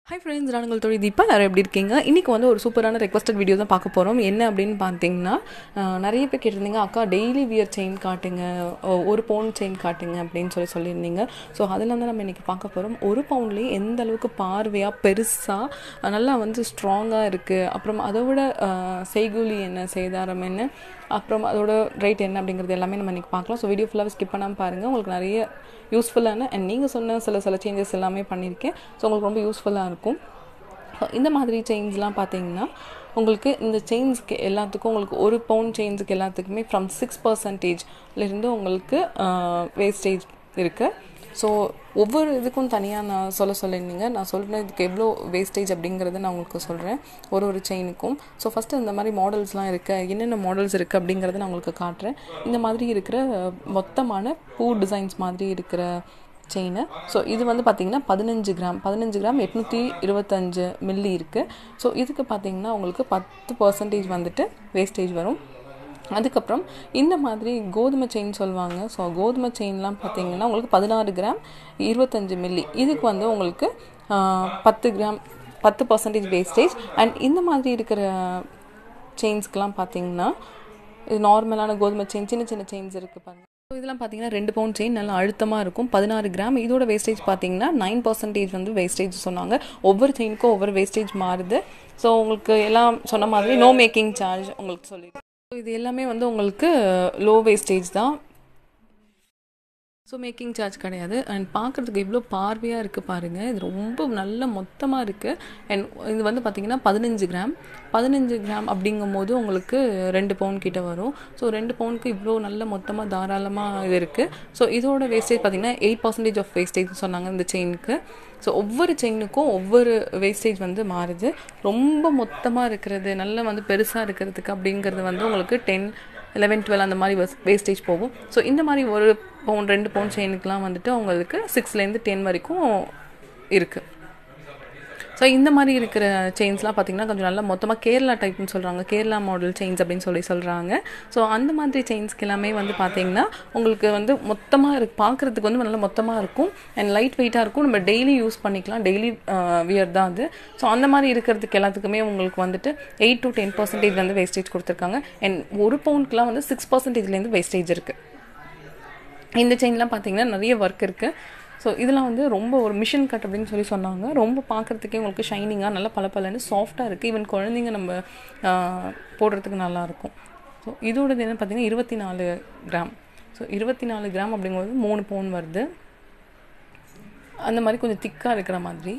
hi friends நான் உங்கள் தொழில் தீபா எல்லாரும் எப்படி இருக்கீங்க இன்றைக்கி வந்து ஒரு சூப்பரான ரெக்வஸ்டட் வீடியோ தான் பார்க்க போகிறோம் என்ன அப்படின்னு பார்த்தீங்கன்னா அஹ், நிறைய பேர் கேட்டிருந்தீங்க அக்கா டெய்லி வியர் செயின் காட்டுங்க ஒ- ஒரு பவுன் செயின் காட்டுங்க அப்படின்னு சொல்லி சொல்லியிருந்தீங்க ஸோ அதில் வந்து நம்ம இன்றைக்கி பார்க்க போகிறோம் ஒரு பவுன்லேயே எந்த அளவுக்கு பார்வையாக பெருசாக நல்லா வந்து ஸ்ட்ராங்காக இருக்குது அப்புறம் அதை விட அஹ், செய்கூலி என்ன சேதாரம் என்ன அப்புறம் அதோட ரேட் என்ன அப்படிங்கிறது எல்லாமே நம்ம இன்றைக்கி பார்க்கலாம் ஸோ வீடியோ ஃபுல்லாக ஸ்கிப் பண்ணாமல் பாருங்கள் உங்களுக்கு நிறைய யூஸ்ஃபுல்லான அண்ட் நீங்கள் சொன்ன சில சில சேஞ்சஸ் எல்லாமே பண்ணியிருக்கேன் ஸோ உங்களுக்கு ரொம்ப யூஸ்ஃபுல்லாக இருக்கும் இந்த மாதிரி செயின்ஸ்லாம் பார்த்தீங்கன்னா உங்களுக்கு இந்த செயின்ஸ்க்கு எல்லாத்துக்கும் உங்களுக்கு ஒரு பவுன் செயின்ஸுக்கு எல்லாத்துக்குமே ஃப்ரம் சிக்ஸ் பர்சன்டேஜ்லேருந்து உங்களுக்கு வேஸ்டேஜ் இருக்குது ஸோ ஒவ்வொரு இதுக்கும் தனியாக நான் சொல்ல சொல்லியிருந்தீங்க நான் சொல்கிறேன் இதுக்கு எவ்வளோ வேஸ்டேஜ் அப்படிங்கிறத நான் உங்களுக்கு சொல்கிறேன் ஒரு ஒரு செயினுக்கும் ஸோ ஃபஸ்ட்டு இந்த மாதிரி மாடல்ஸ்லாம் இருக்குது என்னென்ன மாடல்ஸ் இருக்குது அப்படிங்கிறத நான் உங்களுக்கு காட்டுறேன் இந்த மாதிரி இருக்கிற மொத்தமான பூ டிசைன்ஸ் மாதிரி இருக்கிற செயின் ஸோ இது வந்து பார்த்தீங்கன்னா பதினஞ்சு கிராம் பதினஞ்சு கிராம் எட்நூற்றி இருபத்தஞ்சு மில்லி இருக்குது ஸோ இதுக்கு பார்த்தீங்கன்னா உங்களுக்கு பத்து பர்சன்டேஜ் வந்துட்டு வேஸ்டேஜ் வரும் அதுக்கப்புறம் இந்த மாதிரி கோதுமை செயின் சொல்லுவாங்க ஸோ கோதுமை செயின்லாம் பார்த்தீங்கன்னா உங்களுக்கு பதினாறு கிராம் இருபத்தஞ்சு மில்லி இதுக்கு வந்து உங்களுக்கு ஆஹ், பத்து கிராம் பத்து பர்சன்டேஜ் வேஸ்டேஜ் அண்ட் இந்த மாதிரி இருக்கிற செயின்ஸ்க்கெலாம் பார்த்தீங்கன்னா இது நார்மலான கோதுமை செயின் சின்ன சின்ன செயின்ஸ் இருக்குது பாருங்க ஸோ இதெல்லாம் பார்த்தீங்கன்னா ரெண்டு பவுண்ட் செயின் நல்லா அழுத்தமாக இருக்கும் பதினாறு கிராம் இதோட வேஸ்டேஜ் பார்த்தீங்கன்னா நைன் பர்சன்டேஜ் வந்து வேஸ்டேஜ் சொன்னாங்க ஒவ்வொரு செயினுக்கும் ஒவ்வொரு வேஸ்டேஜ் மாறுது ஸோ உங்களுக்கு எல்லாம் சொன்ன மாதிரி நோ மேக்கிங் சார்ஜ் உங்களுக்கு சொல்லி இது எல்லாமே வந்து உங்களுக்கு லோ வேஸ்டேஜ் தான் ஸோ மேக்கிங் சார்ஜ் கிடையாது அண்ட் பார்க்குறதுக்கு எவ்வளோ பார்வையாக இருக்குது பாருங்கள் இது ரொம்ப நல்ல மொத்தமாக இருக்குது அண்ட் இது வந்து பார்த்திங்கன்னா பதினஞ்சு கிராம் பதினஞ்சு கிராம் அப்படிங்கும்போது உங்களுக்கு ரெண்டு பவுன் கிட்ட வரும் ஸோ ரெண்டு பவுனுக்கு இவ்வளோ நல்ல மொத்தமாக தாராளமாக இது இருக்குது ஸோ இதோட வேஸ்டேஜ் பார்த்திங்கன்னா எயிட் பர்சன்டேஜ் ஆஃப் வேஸ்டேஜ் சொன்னாங்க இந்த செயினுக்கு ஸோ ஒவ்வொரு செயினுக்கும் ஒவ்வொரு வேஸ்டேஜ் வந்து மாறுது ரொம்ப மொத்தமாக இருக்கிறது நல்ல வந்து பெருசாக இருக்கிறதுக்கு அப்படிங்கிறது வந்து உங்களுக்கு டென் லெவன் டுவெல் அந்த மாதிரி வேஸ்டேஜ் போகும் ஸோ இந்த மாதிரி ஒரு பவுன் ரெண்டு பவுன் செயினுக்குலாம் வந்துட்டு உங்களுக்கு சிக்ஸ்லேருந்து டென் வரைக்கும் இருக்குது ஸோ இந்த மாதிரி இருக்கிற செயின்ஸ்லாம் பார்த்தீங்கன்னா கொஞ்சம் நல்லா மொத்தமாக கேரளா டைப்னு சொல்கிறாங்க கேரளா மாடல் செயின்ஸ் அப்படின்னு சொல்லி சொல்கிறாங்க ஸோ அந்த மாதிரி செயின்ஸ்க்கு எல்லாமே வந்து பார்த்தீங்கன்னா உங்களுக்கு வந்து மொத்தமாக இருக்கு பார்க்குறதுக்கு வந்து நல்லா மொத்தமாக இருக்கும் அண்ட் லைட் வெயிட்டாக இருக்கும் நம்ம டெய்லி யூஸ் பண்ணிக்கலாம் டெய்லி வியர் தான் அது ஸோ அந்த மாதிரி இருக்கிறதுக்கு எல்லாத்துக்குமே உங்களுக்கு வந்துட்டு எயிட் டு டென் பர்சன்டேஜ் வந்து வேஸ்டேஜ் கொடுத்துருக்காங்க அண்ட் ஒரு பவுண்ட்க்குலாம் வந்து சிக்ஸ் பர்சன்டேஜ்லேருந்து வேஸ்டேஜ் இருக்குது இந்த செயின்லாம் பார்த்தீங்கன்னா நிறைய ஒர்க் இருக்குது ஸோ இதெல்லாம் வந்து ரொம்ப ஒரு மிஷின் கட் அப்படின்னு சொல்லி சொன்னாங்க ரொம்ப பார்க்குறதுக்கே உங்களுக்கு ஷைனிங்காக நல்லா பளபளன்னு சாஃப்டாக இருக்குது ஈவன் குழந்தைங்க நம்ம ஆஹ், போடுறதுக்கு நல்லாயிருக்கும் ஸோ இதோடது என்ன பார்த்தீங்கன்னா இருபத்தி நாலு கிராம் ஸோ இருபத்தி நாலு கிராம் அப்படிங்கும்போது மூணு பவுன் வருது அந்த மாதிரி கொஞ்சம் திக்காக இருக்கிற மாதிரி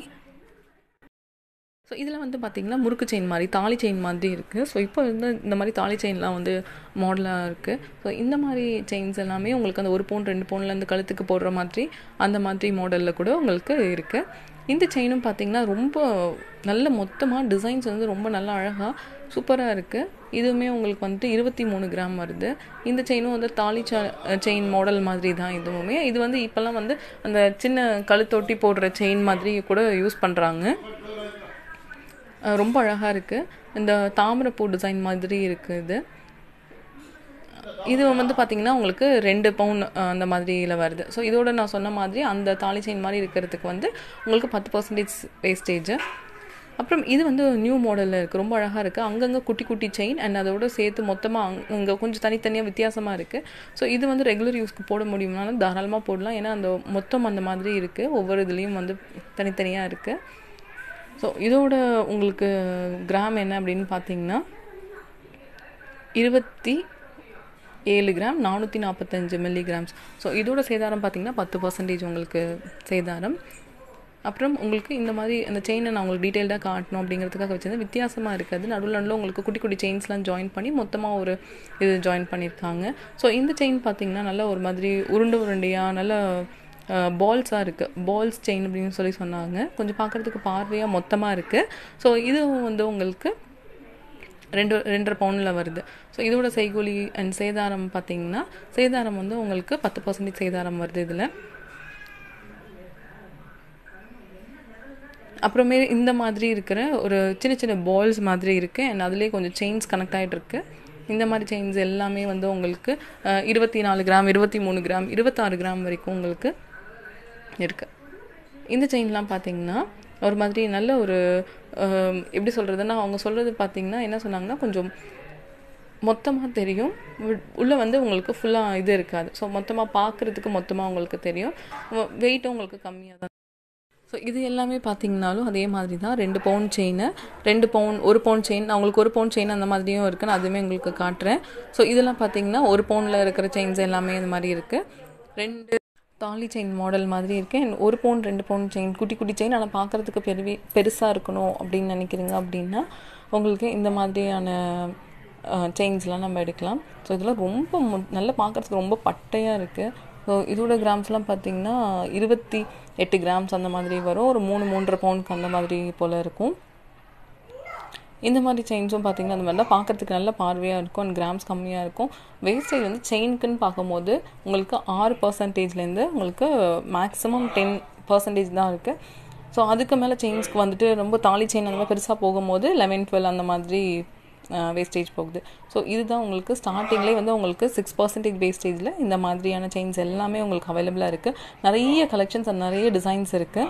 ஸோ இதில் வந்து பார்த்திங்கன்னா முறுக்கு செயின் மாதிரி தாலி செயின் மாதிரி இருக்குது ஸோ இப்போ வந்து இந்த மாதிரி தாலி செயின்லாம் வந்து மாடலாக இருக்குது ஸோ இந்த மாதிரி செயின்ஸ் எல்லாமே உங்களுக்கு அந்த ஒரு பவுன் ரெண்டு பவுன்லேருந்து கழுத்துக்கு போடுற மாதிரி அந்த மாதிரி மாடலில் கூட உங்களுக்கு இருக்குது இந்த செயினும் பார்த்திங்கன்னா ரொம்ப நல்ல மொத்தமாக டிசைன்ஸ் வந்து ரொம்ப நல்லா அழகாக சூப்பராக இருக்குது இதுவுமே உங்களுக்கு வந்துட்டு இருபத்தி மூணு கிராம் வருது இந்த செயினும் வந்து தாலி செயின் மாடல் மாதிரி தான் இதுவுமே இது வந்து இப்போல்லாம் வந்து அந்த சின்ன கழுத்தொட்டி போடுற செயின் மாதிரி கூட யூஸ் பண்ணுறாங்க அஹ் ரொம்ப அழகாக இருக்குது இந்த தாமரைப்பூ டிசைன் மாதிரி இருக்குது இது இது வந்து பார்த்திங்கன்னா உங்களுக்கு ரெண்டு பவுன் அந்த மாதிரியில் வருது ஸோ இதோட நான் சொன்ன மாதிரி அந்த தாலி செயின் மாதிரி இருக்கிறதுக்கு வந்து உங்களுக்கு பத்து பர்சன்டேஜ் வேஸ்டேஜ் அப்புறம் இது வந்து நியூ மாடலில் இருக்குது ரொம்ப அழகாக இருக்குது அங்கங்கே குட்டி குட்டி செயின் அண்ட் அதோட சேர்த்து மொத்தமாக அங்கே கொஞ்சம் தனித்தனியாக வித்தியாசமாக இருக்குது ஸோ இது வந்து ரெகுலர் யூஸ்க்கு போட முடியும்னாலும் தாராளமாக போடலாம் ஏன்னா அந்த மொத்தம் அந்த மாதிரி இருக்குது ஒவ்வொரு இதுலேயும் வந்து தனித்தனியாக இருக்குது ஸோ இதோட உங்களுக்கு கிராம் என்ன அப்படின்னு பார்த்தீங்கன்னா இருபத்தி ஏழு கிராம் நானூற்றி நாற்பத்தஞ்சு மில்லிகிராம்ஸ் ஸோ இதோட சேதாரம் பார்த்தீங்கன்னா பத்து பர்சன்டேஜ் உங்களுக்கு சேதாரம் அப்புறம் உங்களுக்கு இந்த மாதிரி அந்த செயினை நான் உங்களுக்கு டீட்டெயில்டாக காட்டணும் அப்படிங்கிறதுக்காக வச்சிருந்தேன் வித்தியாசமாக இருக்காது நடுவில் நடுவில் உங்களுக்கு குட்டி குட்டி செயின்ஸ்லாம் ஜாயின் பண்ணி மொத்தமாக ஒரு இது ஜாயின் பண்ணியிருக்காங்க ஸோ இந்த செயின் பார்த்தீங்கன்னா நல்ல ஒரு மாதிரி உருண்டை உருண்டையாக நல்ல பால்ஸாக இருக்குது பால்ஸ் செயின் அப்படின்னு சொல்லி சொன்னாங்க கொஞ்சம் பார்க்குறதுக்கு பார்வையாக மொத்தமாக இருக்குது ஸோ இதுவும் வந்து உங்களுக்கு ரெண்டு ரெண்டரை பவுனில் வருது ஸோ இதோட செய்கூலி அண்ட் சேதாரம் பார்த்தீங்கன்னா சேதாரம் வந்து உங்களுக்கு பத்து பர்சன்டேஜ் சேதாரம் வருது இதில் அப்புறமே இந்த மாதிரி இருக்கிற ஒரு சின்ன சின்ன பால்ஸ் மாதிரி இருக்குது அண்ட் அதுலேயே கொஞ்சம் செயின்ஸ் கனெக்ட் ஆகிட்டு இருக்கு இந்த மாதிரி செயின்ஸ் எல்லாமே வந்து உங்களுக்கு அஹ், இருபத்தி நாலு கிராம் இருபத்தி மூணு கிராம் இருபத்தாறு கிராம் வரைக்கும் உங்களுக்கு இருக்குது இந்த செயின்லாம் பார்த்தீங்கன்னா ஒரு மாதிரி நல்ல ஒரு அஹ், எப்படி சொல்கிறதுன்னா அவங்க சொல்கிறது பார்த்தீங்கன்னா என்ன சொன்னாங்கன்னா கொஞ்சம் மொத்தமாக தெரியும் உள்- உள்ள வந்து உங்களுக்கு ஃபுல்லாக இது இருக்காது ஸோ மொத்தமாக பார்க்குறதுக்கு மொத்தமாக உங்களுக்கு தெரியும் வெயிட்டும் உங்களுக்கு கம்மியாக தான் ஸோ இது எல்லாமே பார்த்தீங்கனாலும் அதே மாதிரி தான் ரெண்டு பவுன் செயின் ரெண்டு பவுன் ஒரு பவுன் செயின் அவங்களுக்கு ஒரு பவுன் செயின் அந்த மாதிரியும் இருக்குன்னு அதுவுமே உங்களுக்கு காட்டுறேன் ஸோ இதெல்லாம் பார்த்தீங்கன்னா ஒரு பவுனில் இருக்கிற செயின்ஸ் எல்லாமே இந்த மாதிரி இருக்குது ரெண்டு தாலி செயின் மாடல் மாதிரி இருக்கு And ஒரு பவுன் ரெண்டு பவுன் செயின் குட்டி குட்டி செயின் ஆனால் பார்க்குறதுக்கு பெருவி பெருசாக இருக்கணும் அப்படின்னு நினைக்கிறீங்க அப்படின்னா உங்களுக்கு இந்த மாதிரியான செயின்ஸ்லாம் நம்ம எடுக்கலாம் ஸோ இதெல்லாம் ரொம்ப மு- நல்லா பார்க்குறதுக்கு ரொம்ப பட்டையாக இருக்குது ஸோ இதோட கிராம்ஸ்லாம் பார்த்தீங்கன்னா இருபத்தி எட்டு கிராம்ஸ் அந்த மாதிரி வரும் ஒரு மூணு மூன்றரை பவுனுக்கு அந்த மாதிரி போல் இருக்கும் இந்த மாதிரி செயின்ஸும் பார்த்தீங்கன்னா அந்த மாதிரிலாம் பார்க்கறதுக்கு நல்ல பார்வையாக இருக்கும் அண்ட் கிராம்ஸ் கம்மியாக இருக்கும் வேஸ்டேஜ் வந்து செயினுக்குன்னு பார்க்கும்போது உங்களுக்கு ஆறு பர்சன்டேஜ்லேருந்து உங்களுக்கு மேக்ஸிமம் டென் பர்சன்டேஜ் தான் இருக்குது ஸோ அதுக்கு மேலே செயின்ஸ்க்கு வந்துட்டு ரொம்ப தாலி செயின் அந்த மாதிரி பெருசாக போகும்போது லெவன் டுவெல் அந்த மாதிரி வேஸ்டேஜ் போகுது ஸோ இதுதான் உங்களுக்கு ஸ்டார்டிங்லேயே வந்து உங்களுக்கு சிக்ஸ் பர்சன்டேஜ் வேஸ்டேஜில் இந்த மாதிரியான செயின்ஸ் எல்லாமே உங்களுக்கு அவைலபிளாக இருக்குது நிறைய கலெக்ஷன்ஸ் அண்ட் நிறைய டிசைன்ஸ் இருக்குது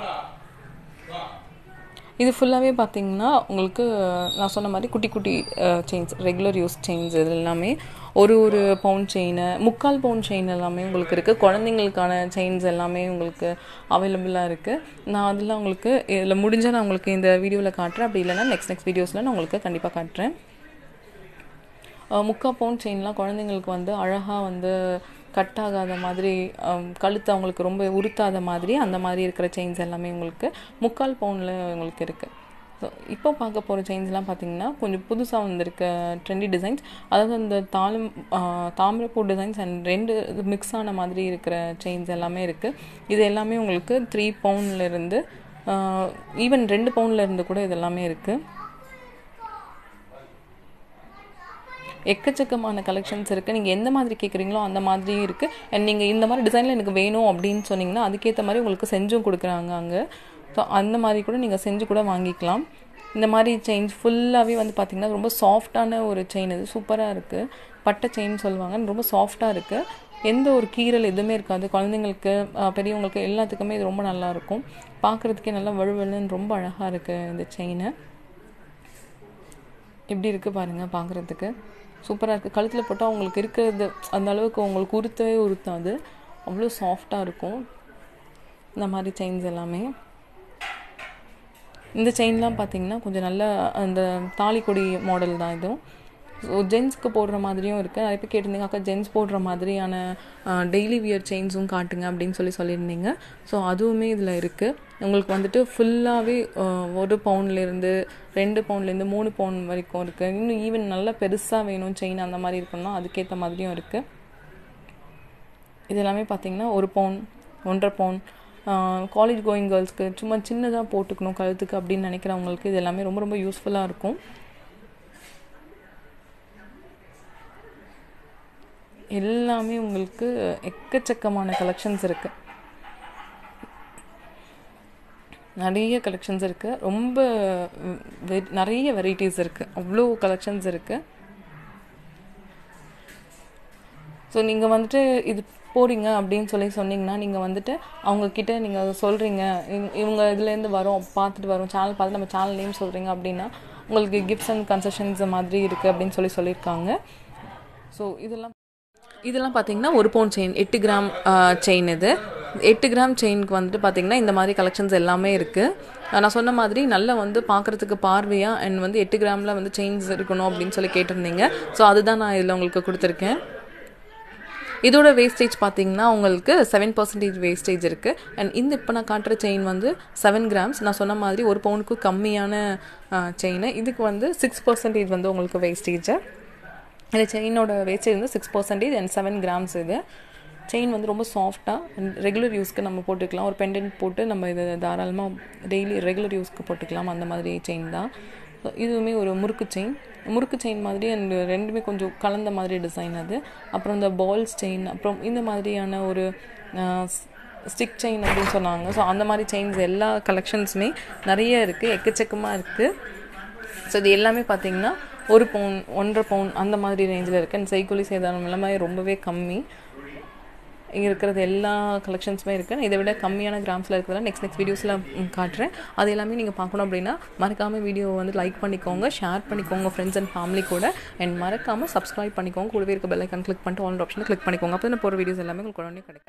இது ஃபுல்லாகவே பார்த்தீங்கன்னா உங்களுக்கு நான் சொன்ன மாதிரி குட்டி குட்டி செயின்ஸ் ரெகுலர் யூஸ் செயின்ஸ் இது எல்லாமே ஒரு ஒரு பவுன் செயின் முக்கால் பவுன் செயின் எல்லாமே உங்களுக்கு இருக்குது குழந்தைங்களுக்கான செயின்ஸ் எல்லாமே உங்களுக்கு அவைலபிளாக இருக்குது நான் அதெல்லாம் உங்களுக்கு இதில் முடிஞ்சால் நான் உங்களுக்கு இந்த வீடியோவில் காட்டுறேன் அப்படி இல்லைன்னா நெக்ஸ்ட் நெக்ஸ்ட் வீடியோஸில் நான் உங்களுக்கு கண்டிப்பாக காட்டுறேன் அஹ் முக்கா பவுன் செயின்லாம் குழந்தைங்களுக்கு வந்து அழகாக வந்து கட் ஆகாத மாதிரி அம், கழுத்து அவங்களுக்கு ரொம்ப உறுத்தாத மாதிரி அந்த மாதிரி இருக்கிற செயின்ஸ் எல்லாமே உங்களுக்கு முக்கால் பவுனில் உங்களுக்கு இருக்குது ஸோ இப்போ பார்க்க போகிற செயின்ஸ்லாம் பார்த்தீங்கன்னா கொஞ்சம் புதுசாக வந்திருக்க ட்ரெண்டி டிசைன்ஸ் அதாவது அந்த தாளம் ஆஹ், தாமிரப்பூ டிசைன்ஸ் அண்ட் ரெண்டு மிக்ஸ் ஆன மாதிரி இருக்கிற செயின்ஸ் எல்லாமே இருக்குது இது எல்லாமே உங்களுக்கு த்ரீ பவுண்ட்லேருந்து ஈவன் ரெண்டு பவுண்ட்ல இருந்து கூட இது எல்லாமே இருக்குது எக்கச்சக்கமான கலெக்ஷன்ஸ் இருக்குது நீங்கள் எந்த மாதிரி கேட்குறீங்களோ அந்த மாதிரியும் இருக்குது அண்ட் நீங்கள் இந்த மாதிரி டிசைனில் எனக்கு வேணும் அப்படின்னு சொன்னீங்கன்னா அதுக்கேற்ற மாதிரி உங்களுக்கு செஞ்சும் கொடுக்குறாங்க அங்கே ஸோ அந்த மாதிரி கூட நீங்கள் செஞ்சு கூட வாங்கிக்கலாம் இந்த மாதிரி செயின்ஸ் ஃபுல்லாகவே வந்து பார்த்திங்கன்னா ரொம்ப சாஃப்டான ஒரு செயின் இது சூப்பராக இருக்குது பட்டை செயின் சொல்லுவாங்க ரொம்ப சாஃப்டாக இருக்குது எந்த ஒரு கீறல் எதுவுமே இருக்காது குழந்தைங்களுக்கு அஹ், பெரியவங்களுக்கு எல்லாத்துக்குமே இது ரொம்ப நல்லா இருக்கும் பார்க்குறதுக்கே நல்லா வழுவழுன்னு ரொம்ப அழகாக இருக்குது இந்த செயின் எப்படி இருக்குது பாருங்கள் பார்க்குறதுக்கு சூப்பராக இருக்குது கழுத்தில் போட்டால் உங்களுக்கு இருக்கிறது அந்த அளவுக்கு உங்களுக்கு உறுத்தவே உறுத்தாது அவ்வளோ சாஃப்டாக இருக்கும் இந்த மாதிரி செயின்ஸ் எல்லாமே இந்த செயின்லாம் பார்த்தீங்கன்னா கொஞ்சம் நல்ல அந்த தாலிக்கொடி மாடல் தான் இதுவும் ஸோ ஜென்ஸ்க்கு போடுற மாதிரியும் இருக்குது நிறைய பேர் கேட்டிருந்தீங்க அக்கா ஜென்ஸ் போடுற மாதிரியான டெய்லி வியர் செயின்ஸும் காட்டுங்க அப்படின்னு சொல்லி சொல்லியிருந்தீங்க ஸோ அதுவுமே இதில் இருக்குது உங்களுக்கு வந்துட்டு ஃபுல்லாகவே ஒரு பவுண்ட்லேருந்து ரெண்டு பவுண்ட்லேருந்து மூணு பவுன் வரைக்கும் இருக்குது இன்னும் ஈவன் நல்லா பெருசாக வேணும் செயின் அந்த மாதிரி இருக்கணும்னா அதுக்கேற்ற மாதிரியும் இருக்குது இது எல்லாமே பார்த்தீங்கன்னா ஒரு பவுன் ஒன்றரை பவுன் காலேஜ் கோயிங் கேர்ள்ஸ்க்கு சும்மா சின்னதாக போட்டுக்கணும் கழுத்துக்கு அப்படின்னு நினைக்கிறவங்களுக்கு இது எல்லாமே ரொம்ப ரொம்ப யூஸ்ஃபுல்லாக இருக்கும் எல்லாமே உங்களுக்கு எக்கச்சக்கமான கலெக்ஷன்ஸ் இருக்குது நிறைய கலெக்ஷன்ஸ் இருக்குது ரொம்ப வெ- நிறைய வெரைட்டிஸ் இருக்குது அவ்வளோ கலெக்ஷன்ஸ் இருக்குது ஸோ நீங்கள் வந்துட்டு இது போறீங்க அப்படின்னு சொல்லி சொன்னீங்கன்னா நீங்கள் வந்துட்டு அவங்கக்கிட்ட நீங்கள் சொல்கிறீங்க இவங்க இதுலேருந்து வரோம் பார்த்துட்டு வரோம் சேனல் பார்த்து நம்ம சேனல் நேம் சொல்கிறீங்க அப்படின்னா உங்களுக்கு கிஃப்ட்ஸ் அண்ட் கன்செஷன்ஸ் மாதிரி இருக்குது அப்படின்னு சொல்லி சொல்லியிருக்காங்க ஸோ இதெல்லாம் இதெல்லாம் பார்த்தீங்கன்னா ஒரு பவுன் செயின் எட்டு கிராம் செயின் இது எட்டு கிராம் செயினுக்கு வந்துட்டு பார்த்தீங்கன்னா இந்த மாதிரி கலெக்ஷன்ஸ் எல்லாமே இருக்குது நான் சொன்ன மாதிரி நல்லா வந்து பார்க்குறதுக்கு பார்வையாக அண்ட் வந்து எட்டு கிராமில் வந்து செயின்ஸ் இருக்கணும் அப்படின்னு சொல்லி கேட்டிருந்தீங்க ஸோ அதுதான் நான் இதில் உங்களுக்கு கொடுத்துருக்கேன் இதோட வேஸ்டேஜ் பார்த்தீங்கன்னா உங்களுக்கு செவன் பர்சன்டேஜ் வேஸ்டேஜ் இருக்குது அண்ட் இந்த இப்போ நான் காட்டுற செயின் வந்து செவன் கிராம்ஸ் நான் சொன்ன மாதிரி ஒரு பவுனுக்கு கம்மியான செயின் இதுக்கு வந்து சிக்ஸ் பர்சன்டேஜ் வந்து உங்களுக்கு வேஸ்டேஜ் இந்த செயினோட வேஸ்டேஜ் வந்து six percentage and seven grams இது செயின் வந்து ரொம்ப சாஃப்டாக ரெகுலர் யூஸ்க்கு நம்ம போட்டுக்கலாம் ஒரு பெண்டன்ட் போட்டு நம்ம இதை தாராளமாக டெய்லி ரெகுலர் யூஸ்க்கு போட்டுக்கலாம் அந்த மாதிரி செயின் தான் So, இதுவுமே ஒரு முறுக்கு செயின் முறுக்கு செயின் மாதிரி அண்ட் ரெண்டுமே கொஞ்சம் கலந்த மாதிரி டிசைன் அது அப்புறம் இந்த பால்ஸ் செயின் அப்புறம் இந்த மாதிரியான ஒரு ஸ்டிக் செயின் அப்படின்னு சொன்னாங்க ஸோ அந்த மாதிரி செயின்ஸ் எல்லா கலெக்ஷன்ஸுமே நிறைய இருக்குது எக்கச்சக்கமாக இருக்குது ஸோ இது எல்லாமே பார்த்தீங்கன்னா ஒரு பவுன் ஒன்றரை பவுன் அந்த மாதிரி ரேஞ்சில் இருக்குது அண்ட் சைக்கூலி சேதாரம் எல்லாமே ரொம்பவே கம்மி இங்கே இருக்கிறது எல்லா கலெக்ஷன்ஸுமே இருக்குது இதை விட கம்மியான கிராம்ஸில் இருக்கிறதெல்லாம் நெக்ஸ்ட் நெக்ஸ்ட் வீடியோஸில் காட்டுறேன் அது எல்லாமே நீங்கள் பார்க்கணும் அப்படின்னா மறக்காமல் வீடியோ வந்து லைக் பண்ணிக்கோங்க ஷேர் பண்ணிக்கோங்க ஃப்ரெண்ட்ஸ் அண்ட் ஃபேமிலி கூட அண்ட் மறக்காமல் சப்ஸ்கிரைப் பண்ணிக்கோங்க கூடவே இருக்க பெல் ஐக்கான் கிளிக் பண்ணிட்டு ஆல் ஆப்ஷனை கிளிக் பண்ணிக்கோங்க அப்போ தான் போகிற வீடியோஸ் எல்லாமே உங்களுக்கு உடனே கிடைக்கும்